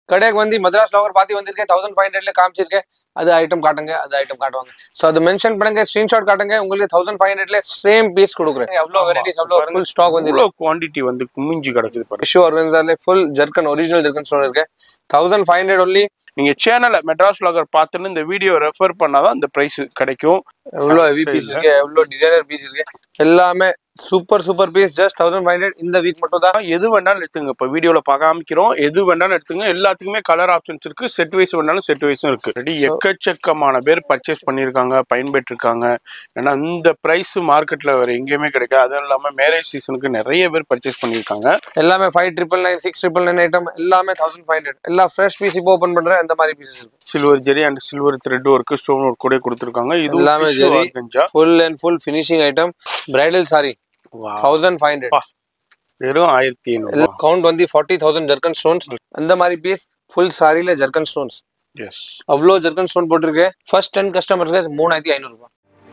கடைக்கு வந்து மദ്രാஸ் லாகர் பாத்தி வந்திருக்கேன் தௌசண்ட் ஃபைவ் ஹண்ட்ரட்ல காமிச்சிருக்கேன் அது ஐட்டம் காட்டுங்க அது ஐட்டம் காட்டுவாங்க ஸோ அது மென்ஷன் பண்ணுங்க ஸ்கிரீன்ஷாட் காட்டுங்க உங்களுக்கு தௌசண்ட் ஃபைவ் ஹண்ட்ரட்ல சேம் பீஸ் கொடுக்குறேன் எவ்வளோ வெரைட்டிஸ் எவ்வளோ ஃபுல் ஸ்டாக் வந்து இவ்வளோ குவாண்டிட்டி வந்து குமிஞ்சு கிடக்குது பாருங்க டிஷ்யூ ஆர்கன்ஸாலே full zircon original zircon stone இருக்கு தௌசண்ட் ஃபைவ் ஹண்ட்ரட் ஒன்லி நீங்க சேனலை மெட்ராஸ் லாகர் பார்த்துன்னு இந்த வீடியோ ரெஃபர் பண்ணாதான் இந்த பிரைஸ் கிடைக்கும் எவ்வளோ ஹெவி சரி, பீஸ் sir. இருக்கு எவ்வளோ டிசைனர் பீஸ் இருக்கு எல்லாமே super super piece just thousand five hundred இந்த வீக் மட்டும் தான் எது வேணாலும் எடுத்துங்க இப்போ வீடியோல பார்க்காமிக்கிறோம் எது வேணாலும் எடுத்துங்க எல்லாத்துக்குமே கலர் ஆப்ஷன்ஸ் இருக்கு செட் வைஸ் வேணாலும் செட் வைஸும் இருக்கு ரெடி எக்கச்சக்கமான பேர் பர்ச்சேஸ் பண்ணியிருக்காங்க பயன்பெற்று இருக்காங்க ஏன்னா இந்த பிரைஸ் மார்க்கெட்ல வேற எங்கேயுமே கிடைக்காது அதுவும் இல்லாம மேரேஜ் சீசனுக்கு நிறைய பேர் பர்ச்சேஸ் பண்ணியிருக்காங்க எல்லாமே five triple nine six triple nine item எல்லாமே தௌசண்ட் ஃபைவ் ஹண்ட்ரட் எல்லா ஃப்ரெஷ் பீஸ் இப்போ ஓப்பன் பண்றேன் அந்த மாதிரி பீசஸ் இருக்கு silver zari and silver thread work stone work கூட கொடுத்துருக்காங்க இது எல்லாமே ஜெரி கஞ்சா full and full finishing item bridal sari thousand five hundred பா. வெறும் ஆயிரத்தி ஐநூறு கவுண்ட் வந்து ஃபார்ட்டி தௌசண்ட் ஜர்க்கன் ஸ்டோன்ஸ் அந்த மாதிரி பீஸ் ஃபுல் சாரியில ஜர்க்கன் ஸ்டோன்ஸ் எஸ் அவ்வளோ ஜர்க்கன் ஸ்டோன் போட்டிருக்கு ஃபர்ஸ்ட் டென் கஸ்டமர்ஸ்க்கு மூணாயிரத்தி ஐநூறுபா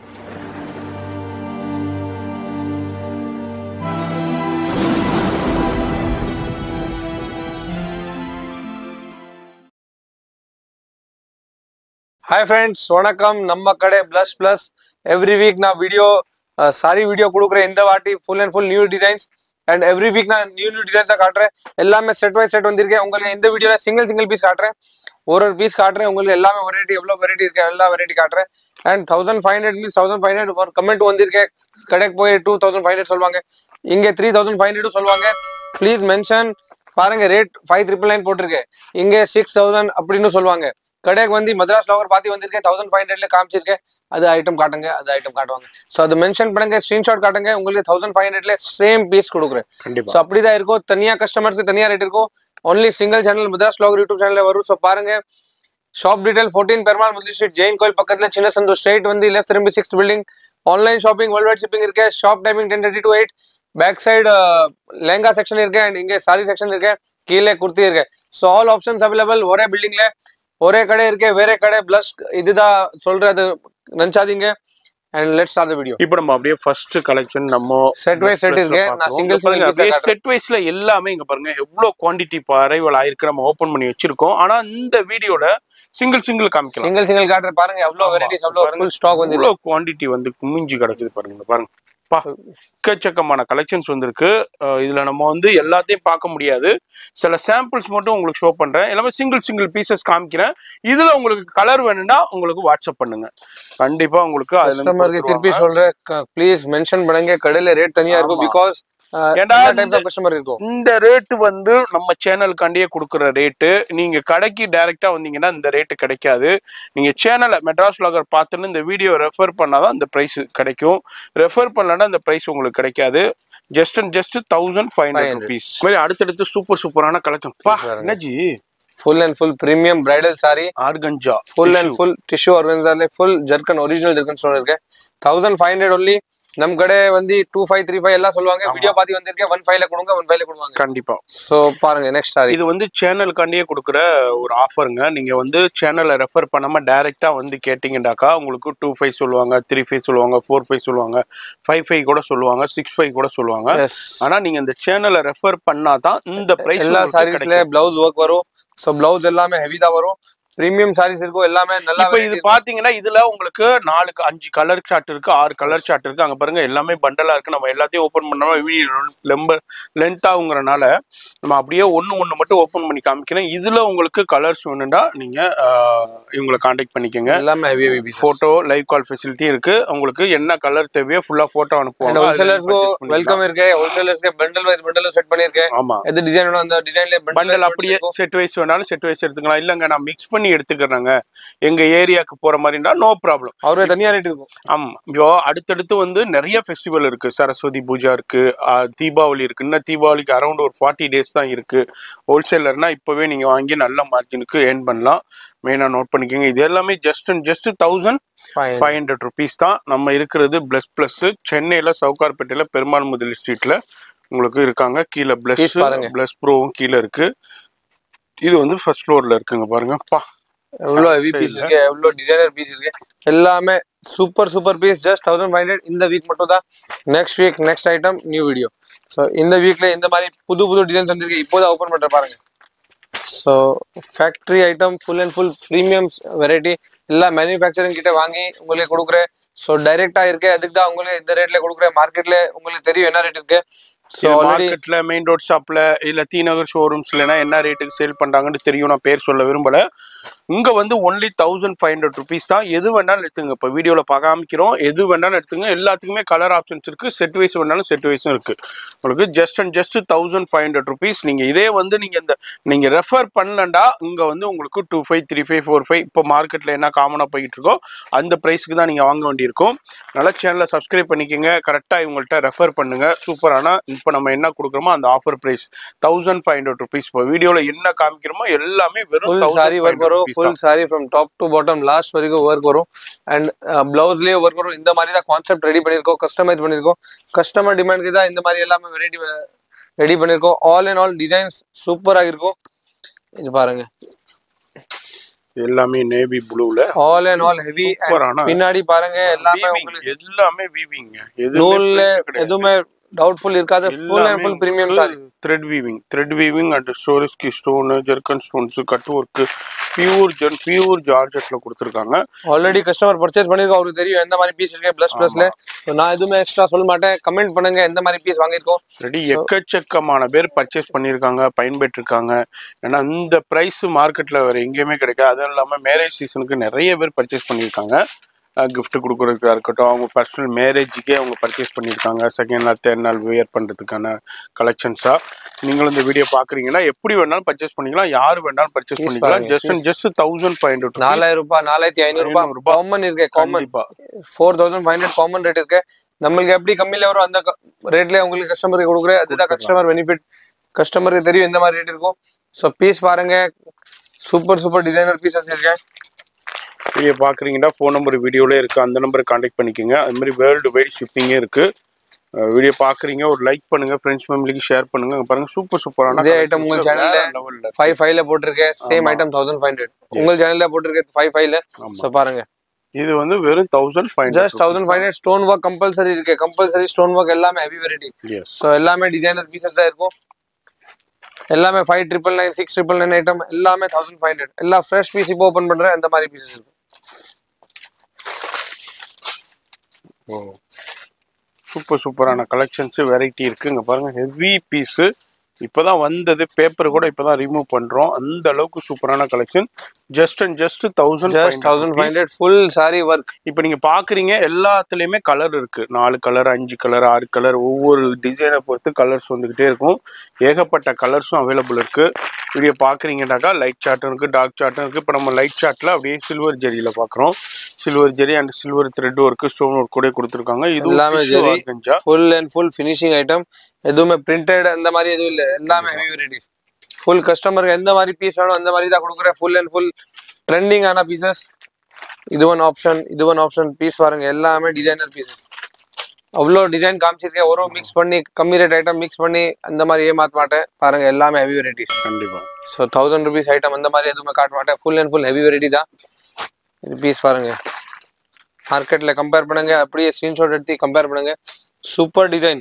ಹಾಯ್ ಫ್ರೆಂಡ್ಸ್ வணக்கம் நம்ம கடை பிளஸ் பிளஸ் எவ்ரி வீக் நான் வீடியோ சாரி வீடியோ கொடுக்குறேன் இந்த வாட்டி full and full new designs and every week நான் நியூ நியூ டிசைன்ஸாக காட்டுறேன் எல்லாமே செட் பை செட் வந்திருக்கேன் உங்களுக்கு இந்த வீடியோவில் சிங்கிள் சிங்கிள் பீஸ் காட்டுறேன் ஒரு ஒரு பீஸ் காட்டுறேன் உங்களுக்கு எல்லாமே வெரைட்டி எவ்வளோ வெரைட்டி இருக்கு எல்லா வெரைட்டி காட்டுறேன் and thousand five hundred means thousand five hundred ஒரு கமெண்ட் வந்திருக்கேன் கடைக்கு போய் டூ தௌசண்ட் ஃபைவ் ஹண்ட்ரட் சொல்லுவாங்க இங்கே த்ரீ தௌசண்ட் ஃபைவ் ஹண்ட்ரட் சொல்லுவாங்க ப்ளீஸ் மென்ஷன் பாருங்க ரேட் ஃபைவ் ட்ரிபிள் நைன் போட்டிருக்கேன் இங்கே சிக்ஸ் தௌசண்ட் அப்படின்னு சொல்லுவாங்க கடைக்கு வந்து மദ്രാஸ் லாகர் பாத்தி வந்திருக்கேன் தௌசண்ட் ஃபைவ் ஹண்ட்ரட்ல காமிச்சிருக்கேன் அது ஐட்டம் காட்டுங்க அது ஐட்டம் காட்டுவாங்க ஸோ அது மென்ஷன் பண்ணுங்க ஸ்கிரீன்ஷாட் காட்டுங்க உங்களுக்கு தௌசண்ட் ஃபைவ் ஹண்ட்ரட்ல சேம் பீஸ் கொடுக்குறேன் கண்டிப்பா ஸோ அப்படிதான் இருக்கும் தனியா கஸ்டமர்ஸ்க்கு தனியா ரேட் இருக்கும் only single channel Madras vlogger YouTube சேனல்ல வரும் ஸோ பாருங்க ஷாப் டீடைல் ஃபோர்டீன் பெருமாள் முதலி ஸ்ட்ரீட் ஜெயின் கோயில் பக்கத்துல சின்ன சந்து ஸ்ட்ரைட் வந்து லெஃப்ட் திரும்பி six building online shopping worldwide shipping இருக்கு shop timing ten thirty to eight back side lehenga section இருக்கு அண்ட் இங்கே சாரி செக்ஷன் இருக்கு கீழே குர்த்தி இருக்கு ஸோ ஆல் ஆப்ஷன்ஸ் அவைலபிள் ஒரே பில்டிங்ல ஒரே கடை இருக்கு வேற கடை பிளஸ் இதுதான் சொல்றது நினைச்சாதீங்க and let's start the video இப்போ நம்ம அப்படியே ஃபர்ஸ்ட் கலெக்ஷன் நம்ம Set wise set இருக்கு. நான் single single piece ஆ காட்டுறேன். செட் வைஸ்ல எல்லாமே இங்க பாருங்க எவ்வளவு குவாண்டிட்டி அரைவல் ஆயிருக்கு நம்ம ஓபன் பண்ணி வச்சிருக்கோம் ஆனா இந்த வீடியோல சிங்கிள் சிங்கிள் காமிக்கலாம் சிங்கிள் சிங்கிள் காட்டுற பாருங்க எவ்வளோ ஆமா. வெரைட்டிஸ் எவ்வளோ பாருங்க. ஃபுல் ஸ்டாக் வந்து இவ்வளவு குவாண்டிட்டி வந்து குமிஞ்சு கிடக்குது பாருங்க இங்க பாருங்க பா எக்கச்சக்கமான கலெக்ஷன்ஸ் வந்திருக்கு அஹ் இதுல நம்ம வந்து எல்லாத்தையும் பார்க்க முடியாது சில சாம்பிள்ஸ் மட்டும் உங்களுக்கு ஷோ பண்றேன் எல்லாமே சிங்கிள் சிங்கிள் பீசஸ் காமிக்கிறேன் இதுல உங்களுக்கு கலர் வேணும்னா உங்களுக்கு வாட்ஸ்அப் பண்ணுங்க கண்டிப்பா உங்களுக்கு அதுல இருந்து கஸ்டமருக்கு திருப்பி கொடுத்துருவாங்க. சொல்றேன் ப்ளீஸ் மென்ஷன் பண்ணுங்க கடையில ரேட் தனியா இருக்கும் ஆமா. பிகாஸ் ஏன்டா டைப் இந்த- ஆஃப் கஸ்டமர் இருக்கும் இந்த ரேட்டு வந்து நம்ம சேனலுக்காண்டியே கொடுக்குற ரேட்டு நீங்க கடைக்கு டைரக்டா வந்தீங்கன்னா இந்த ரேட்டு கிடைக்காது நீங்க சேனலை மெட்ராஸ் லாகர் பார்த்துன்னு இந்த வீடியோ ரெஃபர் பண்ணாதான் இந்த பிரைஸ் கிடைக்கும் ரெஃபர் பண்ணலன்னா இந்த பிரைஸ் உங்களுக்கு கிடைக்காது just and just thousand five hundred 500. Rupees மாதிரி அடுத்தடுத்து சூப்பர் சூப்பரான கலெக்ஷன் பா பாருங்க. என்னஜி full and full premium bridal sari organza full and full tissue ஆர்கன்ஸாலே full zircon original zircon stone இருக்கு தௌசண்ட் ஃபைவ் ஹண்ட்ரட் ஒன்லி நம் கடை வந்து டூ ஃபைவ் த்ரீ ஃபைவ் எல்லாம் சொல்லுவாங்க வீடியோ பார்த்து வந்திருக்கேன் ஒன் ஃபைவ்ல கொடுங்க ஒன் ஃபைவ்ல கொடுவாங்க கண்டிப்பா ஸோ பாருங்க நெக்ஸ்ட் சாரி இது வந்து சேனலுக்காண்டியே கொடுக்குற ஒரு ஆஃபருங்க நீங்க வந்து சேனலை ரெஃபர் பண்ணாம டைரக்டா வந்து கேட்டீங்கன்னாக்கா உங்களுக்கு டூ ஃபைவ் சொல்லுவாங்க த்ரீ ஃபைவ் சொல்லுவாங்க ஃபோர் ஃபைவ் சொல்லுவாங்க ஃபைவ் ஃபைவ் கூட சொல்லுவாங்க சிக்ஸ் ஃபைவ் கூட சொல்லுவாங்க எஸ் ஆனா நீங்க இந்த சேனலை ரெஃபர் பண்ணாதான் இந்த பிரைஸ் எல்லா சாரீஸ்ல பிளவுஸ் ஒர்க் வரும் ஸோ பிளவுஸ் எல்லாமே ஹெவி தான் வரும் பிரீமியம் சாரீஸ் இருக்கும் எல்லாமே நல்லா இப்ப இது பாத்தீங்கன்னா இதுல உங்களுக்கு நாலு அஞ்சு கலர் சார்ட் இருக்கு ஆறு கலர் சார்ட் இருக்கு அங்க பாருங்க எல்லாமே பண்டலா இருக்கு நம்ம எல்லாத்தையும் ஓபன் பண்ணோம் லெம்ப லென்த் ஆகுங்கிறனால நம்ம அப்படியே ஒண்ணு ஒண்ணு மட்டும் ஓபன் பண்ணி காமிக்கிறேன் இதுல உங்களுக்கு கலர்ஸ் வேணும்னா நீங்க ஆஹ், இவங்களை காண்டாக்ட் பண்ணிக்கோங்க எல்லாமே heavy heavy piece photo live call facility இருக்கு உங்களுக்கு என்ன கலர் தேவையோ ஃபுல்லா போட்டோ அனுப்புவாங்க அதுல ஹோல்சேலர்ஸ்க்கு purchase பண்ணிக்கலாம். வெல்கம் இருக்கு ஹோல்சேலர்ஸ்க்கு பண்டல் வைஸ் பண்டல் செட் பண்ணிருக்கேன் ஆமா எது டிசைன் வேணும் அந்த டிசைன்ல பண்டல் அப்படியே செட் வைஸ் வேணாலும் செட் வைஸ் எடுத்துக்கலாம் இல்லங்க நான் மிக்ஸ் பண்ணி எடுத்துக்கிறேங்க எங்க ஏரியாக்கு போற மாதிரினா நோ ப்ராப்ளம் அவரே தனியா ரேட் இருக்கும் ஆமா இப்போ அடுத்தடுத்து வந்து நிறைய ஃபெஸ்டிவல் இருக்கு சரஸ்வதி பூஜா இருக்கு ஆஹ் தீபாவளி இருக்கு இன்னும் தீபாவளிக்கு அரௌண்ட் ஒரு ஃபார்ட்டி டேஸ் தான் இருக்கு ஹோல்சேலர்னா இப்பவே நீங்க வாங்கி நல்ல மார்ஜினுக்கு ஏர்ன் பண்ணலாம் மெயினா நோட் பண்ணிக்கோங்க இது எல்லாமே just and just thousand Fine. Five hundred rupees தான் நம்ம இருக்கிறது பிளஸ் பிளஸ் சென்னையில சவுகார்பேட்டையில பெருமாள் முதலி ஸ்ட்ரீட்ல உங்களுக்கு இருக்காங்க கீழே பிளஸ் Please பாருங்க. பிளஸ் ப்ரோவும் கீழே இருக்கு இது வந்து ஃபர்ஸ்ட் ஃப்ளோர்ல இருக்குங்க பாருங்க பா எவ்வளோ ஹெவி சரி, பீஸ் sir. இருக்கு எவ்வளோ டிசைனர் பீஸ் இருக்கு எல்லாமே super super piece just thousand five hundred இந்த வீக் மட்டும் தான் next week next item new video so இந்த வீக்ல இந்த மாதிரி புது புது டிசைன்ஸ் வந்திருக்கு இப்போதான் ஓப்பன் பண்ற பாருங்க so factory item full and full premium variety எல்லா மேனுஃபேக்சரிங் கிட்ட வாங்கி உங்களுக்கு கொடுக்குறேன் ஸோ டைரக்டா இருக்கு அதுக்கு தான் உங்களுக்கு இந்த ரேட்ல கொடுக்குறேன் மார்க்கெட்ல உங்களுக்கு தெரியும் என்ன ரேட் இருக்கு ஸோ ஆல்ரெடி மார்க்கெட்ல மெயின் ரோட் ஷாப்ல இல்ல டி நகர் ஷோரூம்ஸ்லனா என்ன ரேட்டுக்கு சேல் பண்றாங்கன்னு தெரியும் நான் பேர் சொல்ல விரும்பல இங்க வந்து only thousand five hundred rupees தான் எது வேணாலும் எடுத்துங்க இப்போ வீடியோல காமிக்கிறோம் எது வேணாலும் எடுத்துங்க எல்லாத்துக்குமே கலர் ஆப்ஷன்ஸ் இருக்கு செட் வைஸ் வேணாலும் செட் வைஸும் இருக்கு உங்களுக்கு just and just thousand five hundred rupees நீங்க இதே வந்து நீங்க இந்த நீங்க ரெஃபர் பண்ணலண்டா இங்க வந்து உங்களுக்கு two five three five four five இப்போ மார்க்கெட்ல என்ன காமனா போயிட்டு இருக்கோ அந்த ப்ரைஸ்க்கு தான் நீங்க வாங்க வேண்டியிருக்கும் நல்ல சேனலை சப்ஸ்கிரைப் பண்ணிக்கோங்க கரெக்டாக இவங்கள்ட்ட ரெஃபர் பண்ணுங்க சூப்பரான இப்போ நம்ம என்ன கொடுக்குறோமோ அந்த offer price thousand five hundred rupees இப்போ வீடியோவில் என்ன காமிக்கிறோமோ எல்லாமே வெறும் ஃபுல் சாரி ஒர்க் வரும் full sari from top to bottom last வரைக்கும் ஒர்க் வரும் அண்ட் பிளவுஸ்லயே ஒர்க் வரும் இந்த மாதிரி தான் கான்செப்ட் ரெடி பண்ணியிருக்கோம் கஸ்டமைஸ் பண்ணியிருக்கோம் கஸ்டமர் டிமாண்ட்க்கு தான் இந்த மாதிரி எல்லாமே வெரைட்டி ரெடி பண்ணியிருக்கோம் ஆல் அண்ட் ஆல் டிசைன்ஸ் சூப்பராக இருக்கும் இது பாருங்க எல்லாமே நேவி ப்ளூல ஆல் அண்ட் ஆல் ஹெவி சூப்பரான பின்னாடி பாருங்க எல்லாமே உங்களுக்கு எல்லாமே வீவிங்க நூல்ல எதுவுமே டவுட்ஃபுல் இருக்காது full and full premium sari thread weaving thread weaving and ஸ்டோரிஸ்கி stone zircon stones cut work pure ஜென் பியூர் ஜார்ஜெட்ல கொடுத்துருக்காங்க ஆல்ரெடி கஸ்டமர் பர்ச்சேஸ் பண்ணிருக்கோம் அவருக்கு தெரியும் எந்த மாதிரி பீஸ் இருக்கு பிளஸ் பிளஸ்ல நான் எதுவுமே எக்ஸ்ட்ரா சொல்ல மாட்டேன் கமெண்ட் பண்ணுங்க எந்த மாதிரி பீஸ் வாங்கியிருக்கோம் ரெடி எக்கச்சக்கமான பேர் பர்ச்சேஸ் பண்ணியிருக்காங்க பயன்பெற்றிருக்காங்க ஏன்னா இந்த ப்ரைஸ் மார்க்கெட்டில் வேறு எங்கேயுமே கிடைக்காது அதுவும் இல்லாமல் மேரேஜ் சீசனுக்கு நிறைய பேர் பர்ச்சேஸ் பண்ணியிருக்காங்க gift கொடுக்குறதுக்கா இருக்கட்டும் அவங்க பர்சனல் மேரேஜுக்கே அவங்க பர்ச்சேஸ் பண்ணியிருக்காங்க செகண்ட் நாள் தேர்ட் நாள் வியர் பண்ணுறதுக்கான கலெக்ஷன்ஸாக நீங்களும் இந்த வீடியோ பார்க்குறீங்கன்னா எப்படி வேணாலும் பர்ச்சேஸ் பண்ணிக்கலாம் யார் வேணாலும் பர்ச்சேஸ் பண்ணிக்கலாம் பாருங்க, just and just thousand five hundred நாலாயிரம் ரூபாய் நாலாயிரத்தி ஐநூறு ரூபாய் ஐநூறு ரூபாய். காமன் இருக்கு காமன் கண்டிப்பாக four thousand five hundred common rate இருக்கு நம்மளுக்கு எப்படி கம்மியில வரும் அந்த ரேட்ல உங்களுக்கு கஸ்டமருக்கு கொடுக்குறேன் அதுதான் கஸ்டமர் பெனிஃபிட் கஸ்டமருக்கு தெரியும் எந்த மாதிரி ரேட் இருக்கும் ஸோ பீஸ் பாருங்க சூப்பர் சூப்பர் டிசைனர் பீசஸ் இருக்கு வீடியோ பார்க்குறீங்கன்னா ஃபோன் நம்பர் வீடியோவில் இருக்குது அந்த நம்பரை காண்டாக்ட் பண்ணிக்கோங்க அது மாதிரி வேர்ல்டு வைட் ஷிப்பிங்கே இருக்குது வீடியோ பார்க்குறீங்க ஒரு லைக் பண்ணுங்க ஃப்ரெண்ட்ஸ் ஃபேமிலிக்கு ஷேர் பண்ணுங்க அங்க பாருங்க சூப்பர் சூப்பரான இதே item உங்க channel ல லெவலில் ஃபைவ் ஃபைவ்ல போட்டிருக்கேன் same item thousand five hundred உங்கள் சேனல்ல போட்டிருக்கேன் ஃபைவ் ஃபைவ்ல ஸோ பாருங்க இது வந்து வெறும் thousand five just thousand five hundred stone work compulsory இருக்கு கம்பல்சரி ஸ்டோன் ஒர்க் எல்லாமே ஹெவி வெரைட்டி எஸ் ஸோ எல்லாமே டிசைனர் பீசஸ் தான் இருக்கும் எல்லாமே five triple nine six triple nine item எல்லாமே தௌசண்ட் ஃபைவ் ஹண்ட்ரட் எல்லாம் ஃப்ரெஷ் பீஸ் இப்போ ஓப்பன் பண்றேன் அந்த மாதிரி பீசஸ் இருக்கும் ஓ சூப்பர் சூப்பரான கலெக்ஷன்ஸ் வெரைட்டி இருக்கு இங்க பாருங்க ஹெவி பீஸு இப்போதான் வந்தது பேப்பர் கூட இப்போதான் ரிமூவ் பண்றோம் அந்த அளவுக்கு சூப்பரான collection just and just thousand just thousand five hundred full sari work இப்போ நீங்க பாக்குறீங்க எல்லாத்துலயுமே கலர் இருக்கு நாலு கலர் அஞ்சு கலர் ஆறு கலர் ஒவ்வொரு டிசைனை பொறுத்து கலர்ஸ் வந்துகிட்டே இருக்கும் ஏகப்பட்ட கலர்ஸும் அவைலபிள் இருக்கு வீடியோ பாக்குறீங்கன்னாக்கா லைட் சார்ட்டும் இருக்கு டார்க் சார்ட்டும் இருக்கு இப்போ நம்ம லைட் சார்ட்ல அப்படியே சில்வர் ஜெரியில பாக்குறோம் silver zari and silver thread work stone work கூட கொடுத்துருக்காங்க இது எல்லாமே ஜெரி கஞ்சா full and full finishing item எதுவுமே பிரிண்டட் அந்த மாதிரி எதுவும் இல்லை எல்லாமே ஹெவி வெரைட்டிஸ் ஃபுல் கஸ்டமருக்கு எந்த மாதிரி பீஸ் வேணும் அந்த மாதிரி தான் கொடுக்குறேன் ஃபுல் அண்ட் ஃபுல் ட்ரெண்டிங் ஆன பீசஸ் இது ஒன் ஆப்ஷன் இது ஒன் ஆப்ஷன் பீஸ் பாருங்க எல்லாமே டிசைனர் பீசஸ் அவ்வளோ டிசைன் காமிச்சிருக்கேன் ஒரு மிக்ஸ் பண்ணி கம்மி ரேட் ஐட்டம் மிக்ஸ் பண்ணி அந்த மாதிரி ஏமாற்ற மாட்டேன் பாருங்க எல்லாமே ஹெவி வெரைட்டிஸ் கண்டிப்பா ஸோ தௌசண்ட் ருபீஸ் ஐட்டம் அந்த மாதிரி எதுவுமே காட்ட மாட்டேன் full and full heavy variety தான் இது பீஸ் பாருங்க மார்க்கெட்ல கம்பேர் பண்ணுங்க அப்படியே ஸ்கிரீன்ஷாட் எடுத்து கம்பேர் பண்ணுங்க சூப்பர் டிசைன்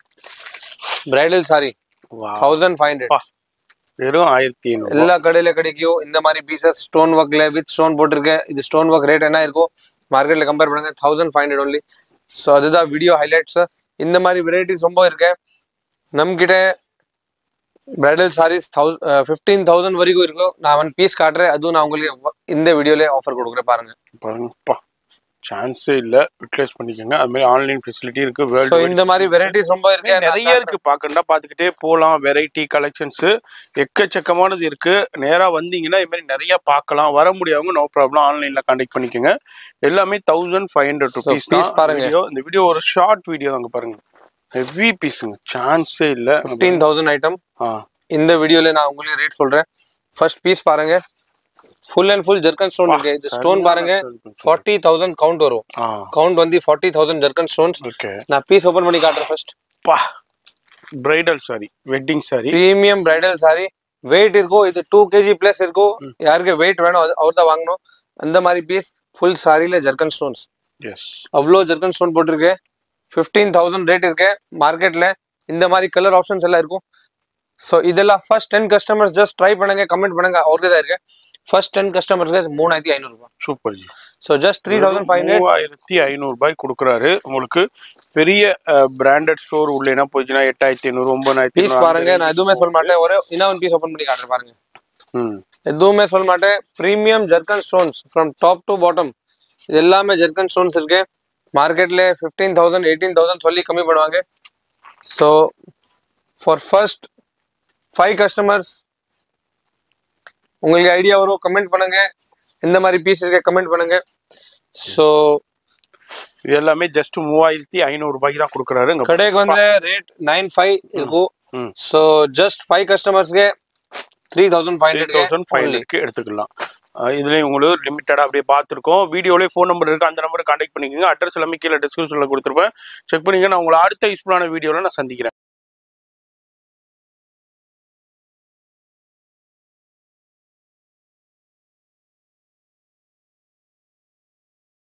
பிரைடல் சாரி வா தௌசண்ட் ஃபைவ் ஹண்ட்ரட் வெறும் ஆயிரத்தி ஐநூறு எல்லா கடையில கிடைக்கும் இந்த மாதிரி பீசஸ் ஸ்டோன் ஒர்க்ல வித் ஸ்டோன் போட்டிருக்கேன் இது ஸ்டோன் ஒர்க் ரேட் என்ன இருக்கும் மார்க்கெட்ல கம்பேர் பண்ணுங்க thousand five hundred only so அதுதான் வீடியோ ஹைலைட்ஸ் இந்த மாதிரி வெரைட்டிஸ் ரொம்ப இருக்கு நம்ம கிட்ட bridal saris thousand fifteen thousand வரைக்கும் இருக்கும் நான் ஒன் பீஸ் காட்டுறேன் அதுவும் நான் உங்களுக்கு இந்த வீடியோல ஆஃபர் கொடுக்குறேன் பாருங்க பாருங்கப்பா சான்ஸே இல்ல யூட்டிலைஸ் பண்ணிக்கோங்க அது மாதிரி ஆன்லைன் ஃபெசிலிட்டி இருக்கு ஸோ வேர்ல்டு இந்த மாதிரி வெரைட்டிஸ் ரொம்ப இருக்கு நான் நிறைய இருக்கு பாக்கண்டா பாத்துக்கிட்டே போலாம் வெரைட்டி கலெக்ஷன்ஸ் எக்கச்சக்கமானது இருக்கு நேரா வந்தீங்கன்னா இது மாதிரி நிறைய பார்க்கலாம் வர முடியாதவங்க நோ ப்ராப்ளம் ஆன்லைன்ல கான்டாக்ட் பண்ணிக்கோங்க எல்லாமே thousand five hundred rupees piece பாருங்க. இந்த வீடியோ ஒரு ஷார்ட் வீடியோ அங்க பாருங்க ஹெவி பீஸுங்க சான்ஸே இல்ல ஃபிஃப்டீன் தௌசண்ட் ஐட்டம் ஆ இந்த வீடியோல நான் உங்களுக்கு ரேட் சொல்றேன் ஃபர்ஸ்ட் பீஸ் பாருங்க full and full zircon stone இருக்கு இது ஸ்டோன் பாருங்க ஃபார்ட்டி தௌசண்ட் கவுண்ட் வரும் ஆ கவுண்ட் வந்து forty thousand zircon stones okay நான் பீஸ் ஓபன் பண்ணி காட்டுறேன் ஃபர்ஸ்ட் பா bridal sari wedding sari premium bridal sari weight இருக்கும் இது டூ கேஜி பிளஸ் இருக்கும் யாருக்கு வெயிட் வேணும் அது அவர் தான் வாங்கணும் அந்த மாதிரி பீஸ் ஃபுல் சாரியில ஜெர்கன் ஸ்டோன்ஸ் எஸ் அவ்வளோ ஜெர்கன் ஸ்டோன் போட்டிருக்கு ஃபிஃப்டீன் தௌசண்ட் ரேட் இருக்கு மார்க்கெட்ல இந்த மாதிரி கலர் ஆப்ஷன்ஸ் எல்லாம் இருக்கும் ஸோ இதெல்லாம் first ten customers just try பண்ணுங்க கமெண்ட் பண்ணுங்க அவருக்கு தான் இருக்கு ஃபர்ஸ்ட் டென் கஸ்டமர்ஸ்க்கு மூணாயிரத்தி ஐநூறுபா super ji so just three thousand five hundred மூவாயிரத்தி ஐநூறு ரூபாய் கொடுக்குறாரு உங்களுக்கு பெரிய பிராண்டட் ஸ்டோர் உள்ளேனா போச்சுன்னா எட்டாயிரத்தி ஐநூறு ஒன்பதாயிரத்தி பீஸ் பாருங்க நான் எதுவுமே சொல்ல மாட்டேன் ஒரே இன்னொரு பீஸ் ஓப்பன் பண்ணி காட்டுறேன் பாருங்க ம் எதுவுமே சொல்ல மாட்டேன் premium zircon stones from top to bottom இது எல்லாமே ஜெர்கன் ஸ்டோன்ஸ் இருக்கு மார்க்கெட்ல ஃபிஃப்டீன் தௌசண்ட் எயிட்டீன் தௌசண்ட் சொல்லி கம்மி பண்ணுவாங்க so for first five customers உங்களுக்கு ஐடியா வரும் கமெண்ட் பண்ணுங்க இந்த மாதிரி பீஸ் இருக்க கமெண்ட் பண்ணுங்க ஸோ இது எல்லாமே ஜஸ்ட் மூவாயிரத்தி ஐநூறு ரூபாய்க்கு தான் கொடுக்குறாரு இங்க கடைக்கு வந்து ரேட் நைன் ஃபைவ் இருக்கும் ம். ஸோ ஜஸ்ட் ஃபைவ் கஸ்டமர்ஸ்க்கு three thousand five three thousand five hundred ஹண்ட்ரட்க்கு எடுத்துக்கலாம் அஹ் இதுலயும் உங்களுக்கு லிமிட்டடாக அப்படியே பார்த்துருக்கோம் வீடியோலேயே ஃபோன் நம்பர் இருக்கு அந்த நம்பரை கான்டாக்ட் பண்ணிக்கோங்க அட்ரஸ் எல்லாமே கீழே டிஸ்கிரிப்ஷனில் கொடுத்துருப்பேன் செக் பண்ணிங்க நான் உங்களை அடுத்த யூஸ்ஃபுல்லான வீடியோவில் நான் சந்திக்கிறேன்